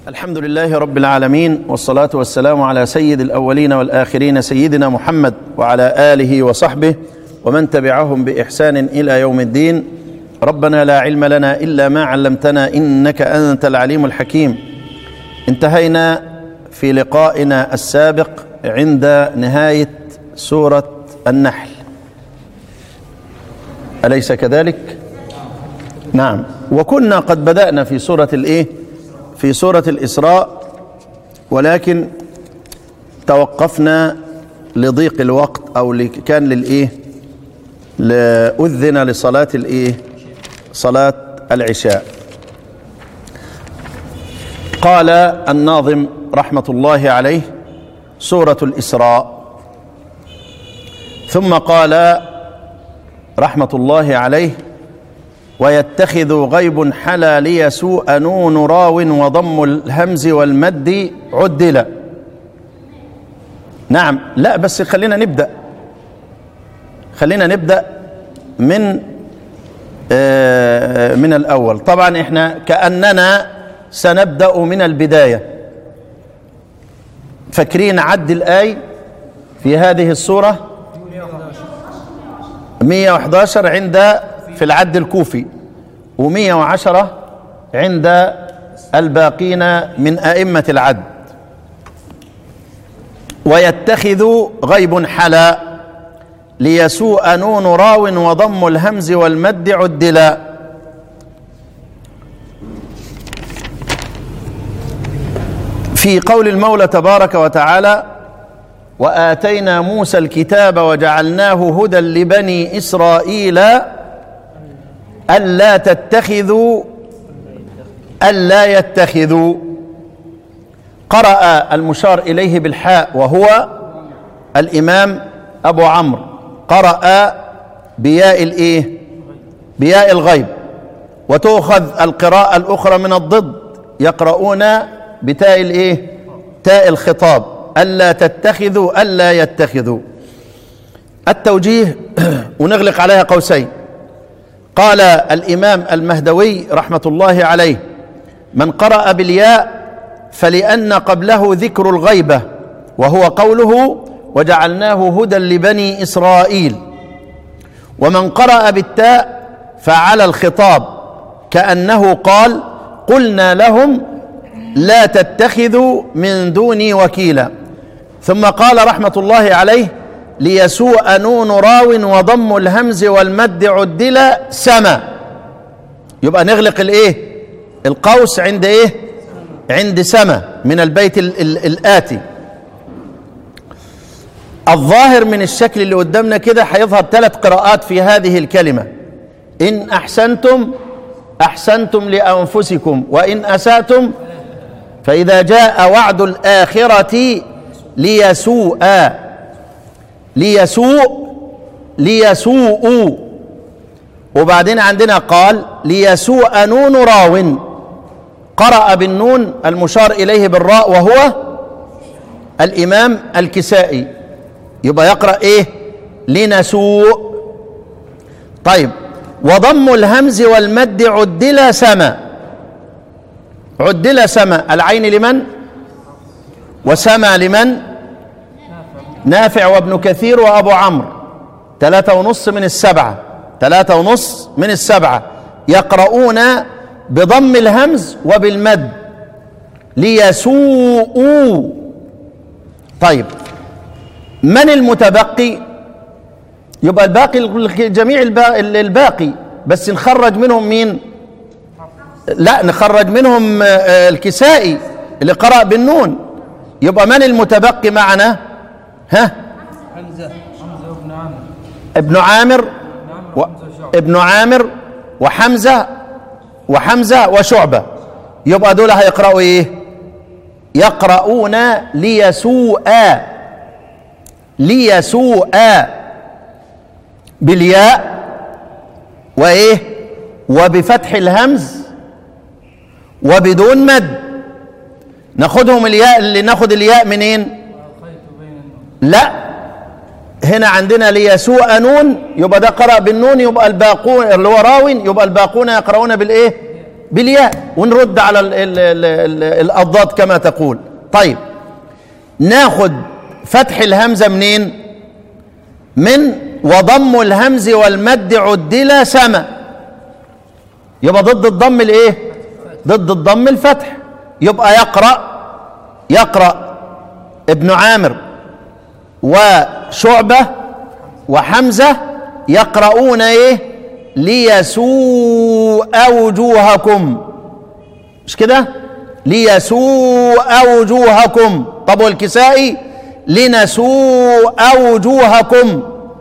الحمد لله رب العالمين والصلاة والسلام على سيد الأولين والآخرين سيدنا محمد وعلى آله وصحبه ومن تبعهم بإحسان إلى يوم الدين ربنا لا علم لنا إلا ما علمتنا إنك أنت العليم الحكيم انتهينا في لقائنا السابق عند نهاية سورة النحل أليس كذلك؟ نعم وكنا قد بدأنا في سورة الإيه؟ في سورة الإسراء ولكن توقفنا لضيق الوقت أو كان للإيه؟ لأذن لصلاة الإيه؟ صلاة العشاء قال الناظم رحمة الله عليه سورة الإسراء ثم قال رحمة الله عليه ويتخذ غيب حلا ليسوء نون راو وضم الهمز والمد عدل نعم لا بس خلينا نبدأ خلينا نبدأ من آه من الأول طبعا احنا كأننا سنبدأ من البداية فاكرين عد الآي في هذه السورة 111 عند في العد الكوفي و110 عند الباقين من أئمة العد ويتخذ غيب حلا ليسوء نون راو وضم الهمز والمد عدلا في قول المولى تبارك وتعالى واتينا موسى الكتاب وجعلناه هدى لبني اسرائيل الا تتخذوا الا يتخذوا قرا المشار اليه بالحاء وهو الامام ابو عمرو قرا بياء الايه بياء الغيب وتؤخذ القراءه الاخرى من الضد يقرؤون بتاء الايه تاء الخطاب الا تتخذوا الا يتخذوا التوجيه ونغلق عليها قوسين قال الامام المهدوي رحمه الله عليه من قرأ بالياء فلأن قبله ذكر الغيبة وهو قوله وجعلناه هدى لبني إسرائيل ومن قرأ بالتاء فعلى الخطاب كأنه قال قلنا لهم لا تتخذوا من دوني وكيلا ثم قال رحمة الله عليه ليسوء نون راو وضم الهمز والمد عدل سما يبقى نغلق الايه القوس عند ايه عند سما من البيت ال ال الآتي الظاهر من الشكل اللي قدامنا كده هيظهر ثلاث قراءات في هذه الكلمة إن أحسنتم أحسنتم لأنفسكم وإن أسأتم فإذا جاء وعد الآخرة ليسوء ليسوء ليسوء وبعدين عندنا قال ليسوء نون راو قرأ بالنون المشار إليه بالراء وهو الإمام الكسائي يبقى يقرأ إيه لنسوء طيب وضم الهمز والمد عدل سما عدل سما العين لمن وسما لمن نافع وابن كثير وابو عمرو ثلاثة ونص من السبعة ثلاثة ونص من السبعة يقرؤون بضم الهمز وبالمد ليسوءوا طيب من المتبقي يبقى الباقي جميع الباقي بس نخرج منهم مين لا نخرج منهم الكسائي اللي قرأ بالنون يبقى من المتبقي معنا ها حمزة حمزة وابن عامر ابن عامر و... ابن عامر وحمزة وحمزة وشعبة يبقى دول هيقرأوا ايه يقرؤون ليسوء ليسوء بالياء وايه وبفتح الهمز وبدون مد ناخدهم الياء اللي ناخد الياء منين والخيط بين النون لا هنا عندنا ليسوء نون يبقى ده قرأ بالنون يبقى الباقون اللي هو راو يبقى الباقون يقرؤون بالايه بالياء ونرد على ال ال ال ال الأضداد كما تقول طيب ناخد فتح الهمزة منين من وضم الهمز والمد عدل سما يبقى ضد الضم الايه ضد الضم الفتح يبقى يقرأ يقرأ ابن عامر وشعبة وحمزة يقرؤون ايه ليسوء وجوهكم مش كده ليسوء وجوهكم طب والكسائي لنسوء وجوهكم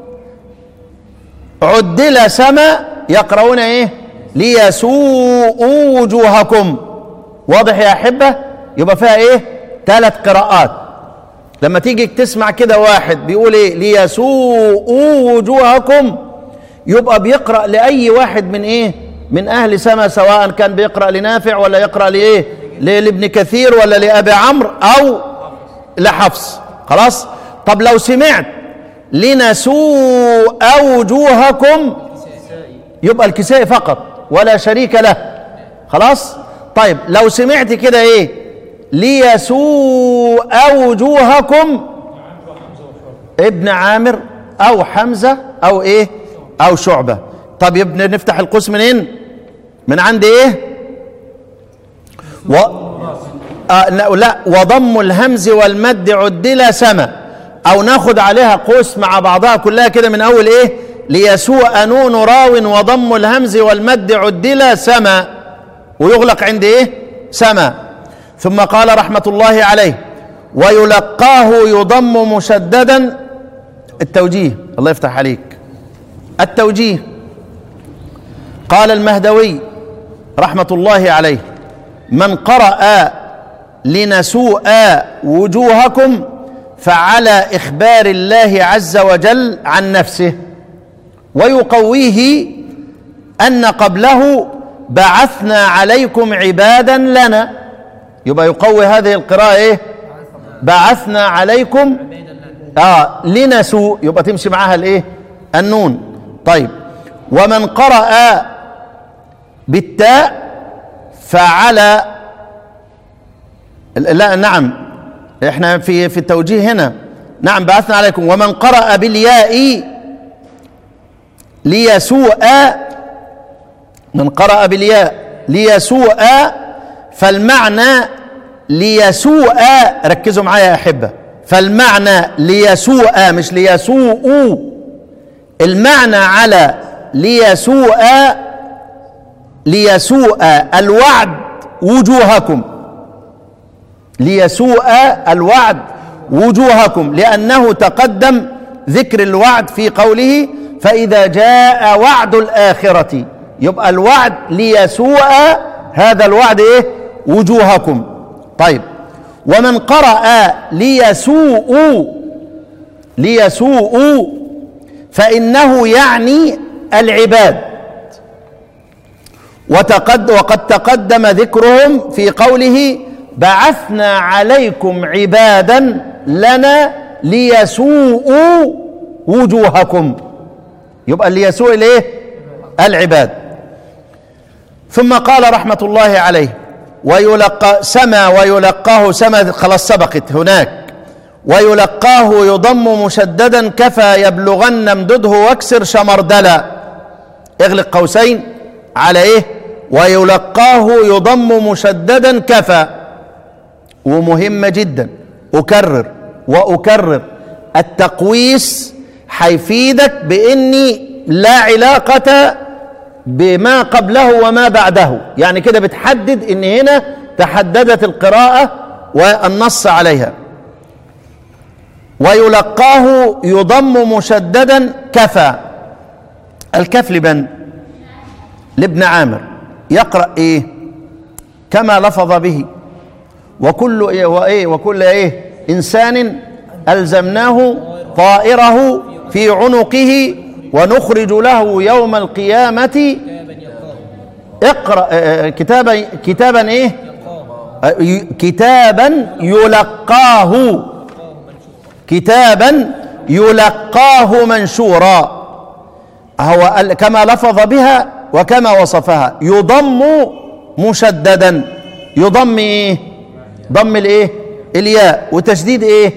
عدل سما يقرؤون ايه ليسوء وجوهكم واضح يا احبه يبقى فيها ايه ثلاث قراءات لما تيجي تسمع كده واحد بيقول ايه ليسوء وجوهكم يبقى بيقرا لاي واحد من ايه من اهل سما سواء كان بيقرا لنافع ولا يقرا لايه لابن كثير ولا لابي عمرو او لحفص خلاص طب لو سمعت لنسوء وجوهكم يبقى الكساء فقط ولا شريك له خلاص طيب لو سمعت كده ايه ليسوء وجوهكم ابن عامر او حمزه او ايه او شعبه طب يبقى نفتح القوس منين من عند ايه و... آه لا, لا وضم الهمز والمد عدل سما او ناخد عليها قوس مع بعضها كلها كده من اول ايه ليسوء نون راو وضم الهمز والمد عدل سما ويغلق عند ايه سما ثم قال رحمه الله عليه ويلقاه يضم مشددا التوجيه الله يفتح عليك التوجيه قال المهدوي رحمه الله عليه من قرأ لنسوء وجوهكم فعلى إخبار الله عز وجل عن نفسه ويقويه أن قبله بعثنا عليكم عبادا لنا يبقى يقوي هذه القراءة إيه بعثنا عليكم آه لنسوء يبقى تمشي معاها الإيه النون طيب ومن قرأ بالتاء فعلى لا نعم احنا في في التوجيه هنا نعم بعثنا عليكم ومن قرأ بالياء ليسوء من قرأ بالياء ليسوء فالمعنى ليسوء ركزوا معايا يا أحبة فالمعنى ليسوء مش ليسوء المعنى على ليسوء ليسوء الوعد وجوهكم ليسوء الوعد وجوهكم لأنه تقدم ذكر الوعد في قوله فإذا جاء وعد الآخرة يبقى الوعد ليسوء هذا الوعد إيه وجوهكم طيب ومن قرأ ليسوء ليسوء فإنه يعني العباد وتقد وقد تقدم ذكرهم في قوله بعثنا عليكم عبادا لنا ليسوءوا وجوهكم يبقى ليسوء الايه العباد ثم قال رحمه الله عليه ويلقى سما ويلقاه سما خلاص سبقت هناك ويلقاه يضم مشددا كفى يبلغن امدده واكسر شمردلا اغلق قوسين على ايه ويلقاه يضم مشددا كفى ومهمة جدا أكرر وأكرر التقويس حيفيدك بإني لا علاقة بما قبله وما بعده يعني كده بتحدد إن هنا تحددت القراءة والنص عليها ويلقاه يضم مشددا كفى الكف لبن لابن عامر يقرأ إيه كما لفظ به وكل إيه وإيه وكل إيه إنسان ألزمناه طائره في عنقه ونخرج له يوم القيامة اقرأ آه، كتابا كتابا إيه آه، ي- كتابا يلقاه كتابا يلقاه منشورا هو ال- كما لفظ بها وكما وصفها يضم مشددا يضم ايه ضم الايه الياء وتشديد ايه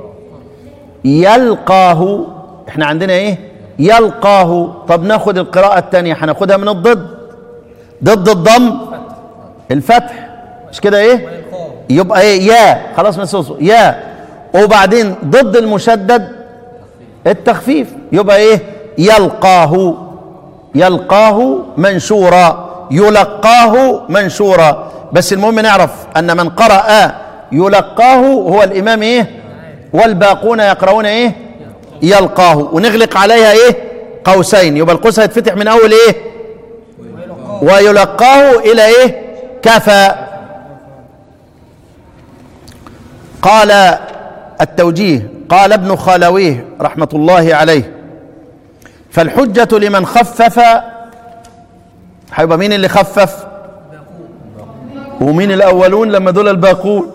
يلقاه احنا عندنا ايه يلقاه طب ناخد القراءة الثانية هناخدها من الضد ضد الضم الفتح مش كده ايه يبقى ايه يا خلاص من صوصه يا وبعدين ضد المشدد التخفيف يبقى ايه يلقاه يلقاه منشورا يلقاه منشورا بس المهم نعرف ان من قرأ يلقاه هو الامام ايه والباقون يقرؤون ايه يلقاه ونغلق عليها ايه قوسين يبقى القوس هيتفتح من اول ايه ويلقاه الى ايه كفى قال التوجيه قال ابن خالويه رحمه الله عليه فالحجه لمن خفف هيبقى مين اللي خفف ومين الاولون لما دول الباقون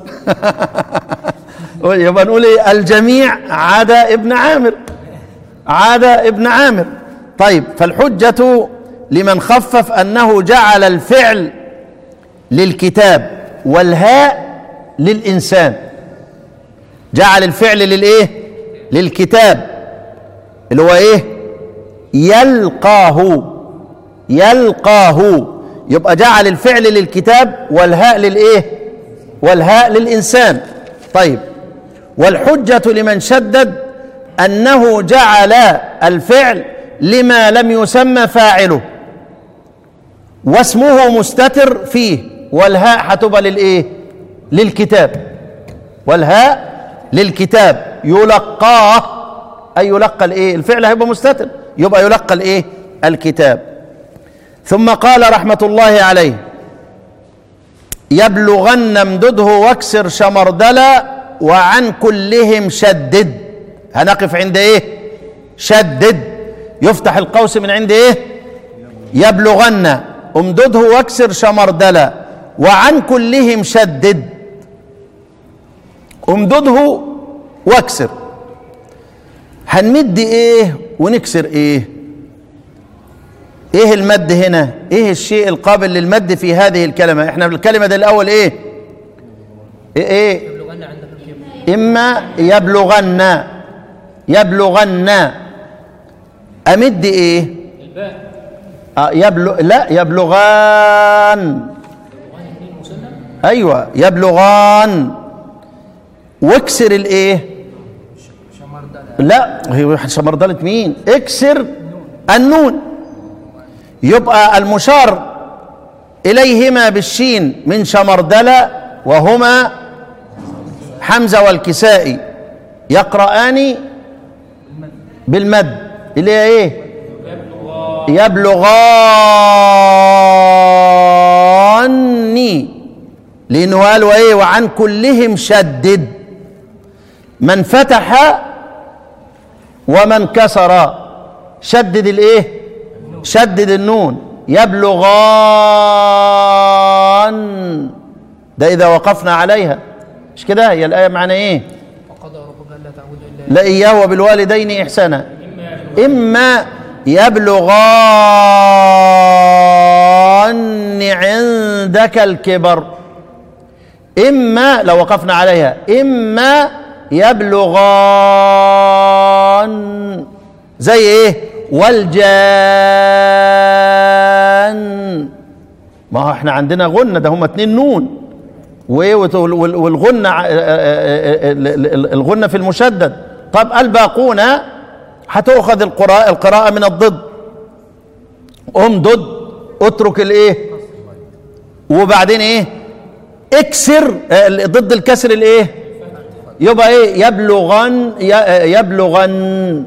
يبقى نقول ايه الجميع عدا ابن عامر عدا ابن عامر طيب فالحجة لمن خفف أنه جعل الفعل للكتاب والهاء للإنسان جعل الفعل للإيه للكتاب اللي هو إيه يلقاه يلقاه يبقى جعل الفعل للكتاب والهاء للإيه والهاء للإنسان طيب والحجة لمن شدد أنه جعل الفعل لما لم يسمى فاعله واسمه مستتر فيه والهاء هتبقى للإيه؟ للكتاب والهاء للكتاب يلقاه أي يلقى الإيه؟ الفعل هيبقى مستتر يبقى يلقى الإيه؟ الكتاب ثم قال رحمة الله عليه يبلغن امدده واكسر شمردلا وعن كلهم شدد هنقف عند ايه شدد يفتح القوس من عند ايه يبلغن امدده واكسر شمردلا وعن كلهم شدد امدده واكسر هنمد ايه ونكسر ايه ايه المد هنا ايه الشيء القابل للمد في هذه الكلمة احنا بالكلمة دي الاول ايه ايه, إيه؟ يبلغن عندك الكبر إما يبلغن يبلغن أمد إيه؟ الباء آه يبلغ لا يبلغان أيوة يبلغان واكسر الإيه؟ شمردلة لا هي شمردلة مين؟ اكسر النون يبقى المشار إليهما بالشين من شمردلة وهما حمزة والكسائي يقرآن بالمد اللي هي ايه يبلغاني لأنه قال وإيه وعن كلهم شدد من فتح ومن كسر شدد الايه شدد النون يبلغان ده إذا وقفنا عليها مش كده هي الآية معنى إيه وقضى ربك ألا تعبدوا إلا لا إياه وبالوالدين إحسانا إما يبلغان عندك الكبر إما لو وقفنا عليها إما يبلغان زي إيه والجان ما هو احنا عندنا غنة ده هم اتنين نون وايه وت- وال- وال- والغنة ع- ال- ال- الغنة في المشدد طب الباقون هتؤخذ القراءة القراءة من الضد امدد اترك الايه وبعدين ايه اكسر آه، ضد الكسر الايه يبقى ايه يبلغن ي- يبلغن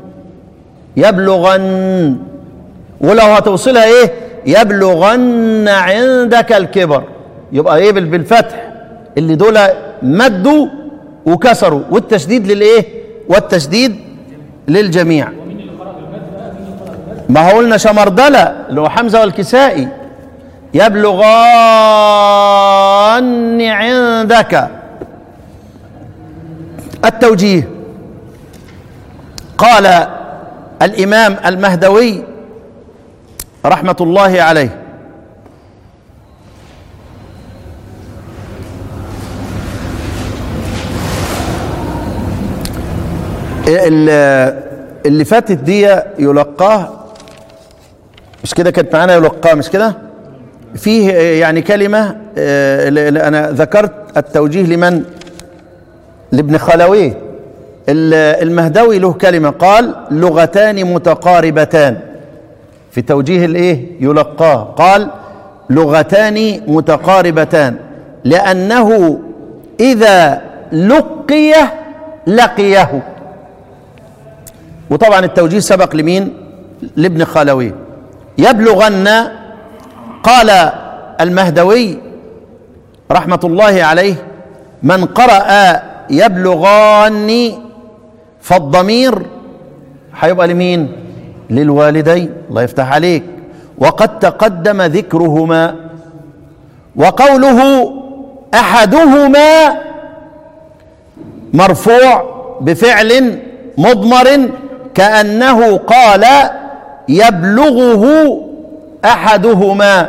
يبلغن ولو هتوصلها ايه يبلغن عندك الكبر يبقى ايه بال- بالفتح اللي دول مدوا وكسروا والتشديد للايه والتشديد للجميع ما هو قلنا شمردلة اللي هو حمزة والكسائي يبلغان عندك التوجيه قال الإمام المهدوي رحمة الله عليه ال- اللي فاتت دي يلقاه مش كده كانت معانا يلقاه مش كده فيه يعني كلمة آه، ل- ل- أنا ذكرت التوجيه لمن لابن خلويه ال- المهدوي له كلمة قال لغتان متقاربتان في توجيه الايه يلقاه قال لغتان متقاربتان لأنه إذا لقي لقيه وطبعا التوجيه سبق لمين لابن خلوي يبلغن قال المهدوي رحمة الله عليه من قرأ يبلغان فالضمير هيبقى لمين للوالدين الله يفتح عليك وقد تقدم ذكرهما وقوله احدهما مرفوع بفعل مضمر كانه قال يبلغه احدهما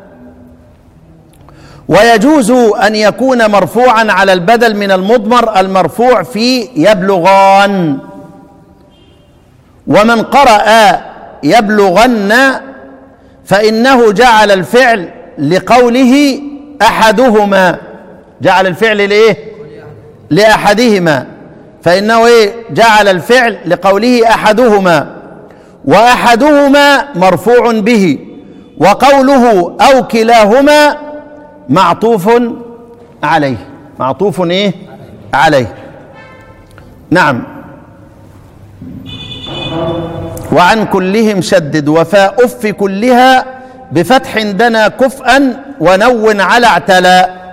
ويجوز ان يكون مرفوعا على البدل من المضمر المرفوع في يبلغان ومن قرأ يبلغن فإنه جعل الفعل لقوله أحدهما جعل الفعل لإيه؟ لأحدهما فإنه إيه؟ جعل الفعل لقوله أحدهما وأحدهما مرفوع به وقوله أو كلاهما معطوف عليه معطوف إيه؟ عليه نعم وعن كلهم شدد وفاء أف كلها بفتح دنا كفءا ونون على اعتلاء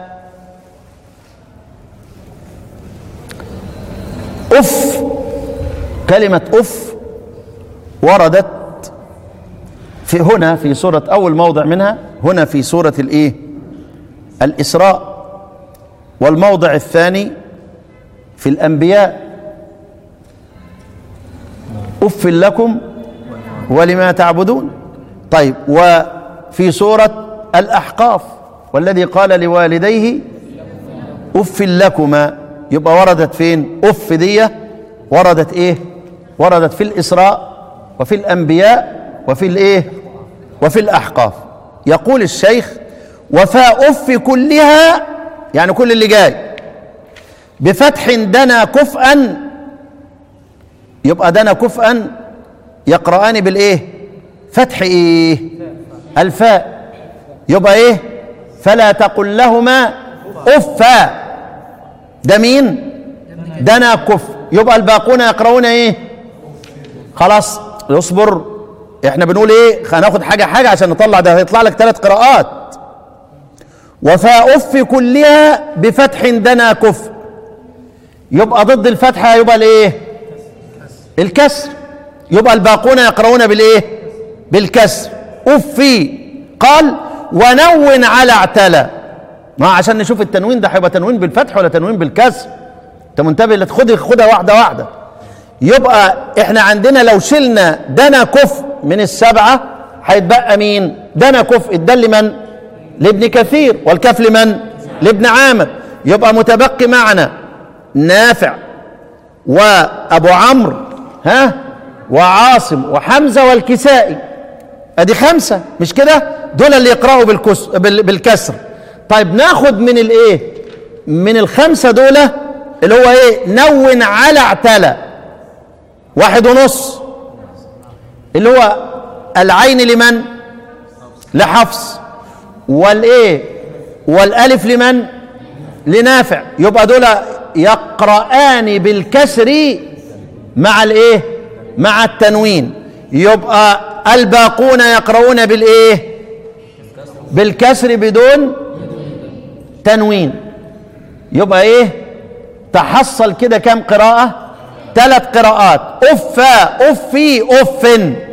أف كلمة أف وردت في هنا في سورة أول موضع منها هنا في سورة الإيه الإسراء والموضع الثاني في الأنبياء أف لكم ولما تعبدون طيب وفي سورة الأحقاف والذي قال لوالديه أف لكما يبقى وردت فين أف دي وردت إيه وردت في الإسراء وفي الأنبياء وفي الإيه وفي الأحقاف يقول الشيخ وفاء أف كلها يعني كل اللي جاي بفتح دنا كفءا يبقى دنا كفءا يقرآن بالايه فتح ايه الفاء يبقى ايه فلا تقل لهما افا ده مين دنا كف يبقى الباقون يقرؤون ايه خلاص اصبر احنا بنقول ايه هناخد حاجه حاجه عشان نطلع ده هيطلع لك ثلاث قراءات وفاء اف كلها بفتح دنا كف يبقى ضد الفتحه يبقى الايه الكسر يبقى الباقون يقرؤون بالايه بالكسر افي قال ونون على اعتلى ما عشان نشوف التنوين ده هيبقى تنوين بالفتح ولا تنوين بالكسر انت منتبه لا تاخدها خدها واحده واحده يبقى احنا عندنا لو شلنا دنا كف من السبعه هيتبقى مين دنا كف الدل لمن لابن كثير والكف لمن لابن عامر يبقى متبقي معنا نافع وابو عمرو ها وعاصم وحمزه والكسائي ادي خمسه مش كده دول اللي يقراوا بالكس بال- بالكسر طيب ناخد من الايه من الخمسه دول اللي هو ايه نون على اعتلى واحد ونص اللي هو العين لمن لحفص والايه والالف لمن لنافع يبقى دول يقرآن بالكسر مع الايه مع التنوين يبقى الباقون يقرؤون بالايه بالكسر بدون تنوين يبقى ايه تحصل كده كم قراءة ثلاث قراءات أفا أفي أف